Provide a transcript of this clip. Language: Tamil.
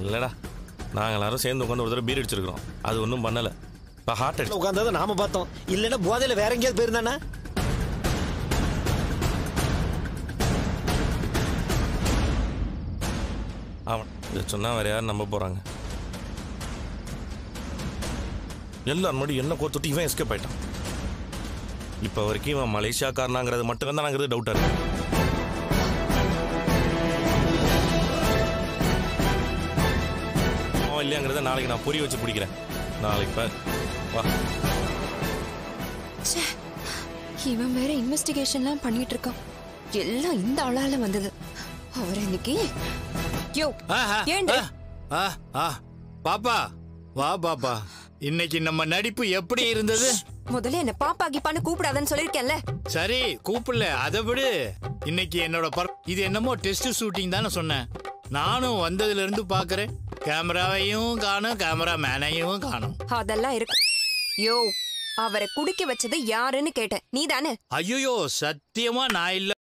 இல்லடா நாங்கள் எல்லாரும் சேர்ந்து உட்காந்து ஒரு தடவை பீர் அடிச்சிருக்கிறோம் அது ஒன்றும் பண்ணலை இப்போ ஹார்ட் அடிச்சு உட்காந்ததை நாம பார்த்தோம் இல்லைன்னா போதையில வேற எங்கேயாவது போயிருந்தானா அவன் இதை சொன்னால் வேற யாரும் நம்ப போகிறாங்க எல்லாரும் முன்னாடி என்ன கோர்த்துட்டு இவன் எஸ்கேப் ஆயிட்டான் இப்போ வரைக்கும் இவன் மலேசியாக்காரனாங்கிறது மட்டும் தான் நாங்கிறது டவுட்டாக இருக்கு அவன் இல்லையாங்கிறத நாளைக்கு நான் புரிய வச்சு பிடிக்கிறேன் நாளைக்கு பாரு வா ச்சே, இவன் வேற இன்வெஸ்டிகேஷன்லாம் பண்ணிட்டு இருக்கான் எல்லாம் இந்த ஆளால வந்தது அவர் இன்னைக்கு யோ ஆஹா, ஏன்டா ஆ, ஆ, ஆ. பாப்பா வா பாப்பா இன்னைக்கு நம்ம நடிப்பு எப்படி இருந்தது முதல்ல என்ன பாப்பா கிப்பான்னு கூப்பிடாதன்னு சொல்லிருக்கேன்ல சரி கூப்பிடல அதை விடு இன்னைக்கு என்னோட பர் இது என்னமோ டெஸ்ட் ஷூட்டிங் தானே சொன்னேன் நானும் வந்ததுல இருந்து பாக்குறேன் கேமராவையும் காணும் கேமரா மேனையும் காணும் அதெல்லாம் இருக்கு யோ அவரை குடிக்க வச்சது யாருன்னு கேட்டேன் நீ தானே ஐயோ சத்தியமா நான் இல்ல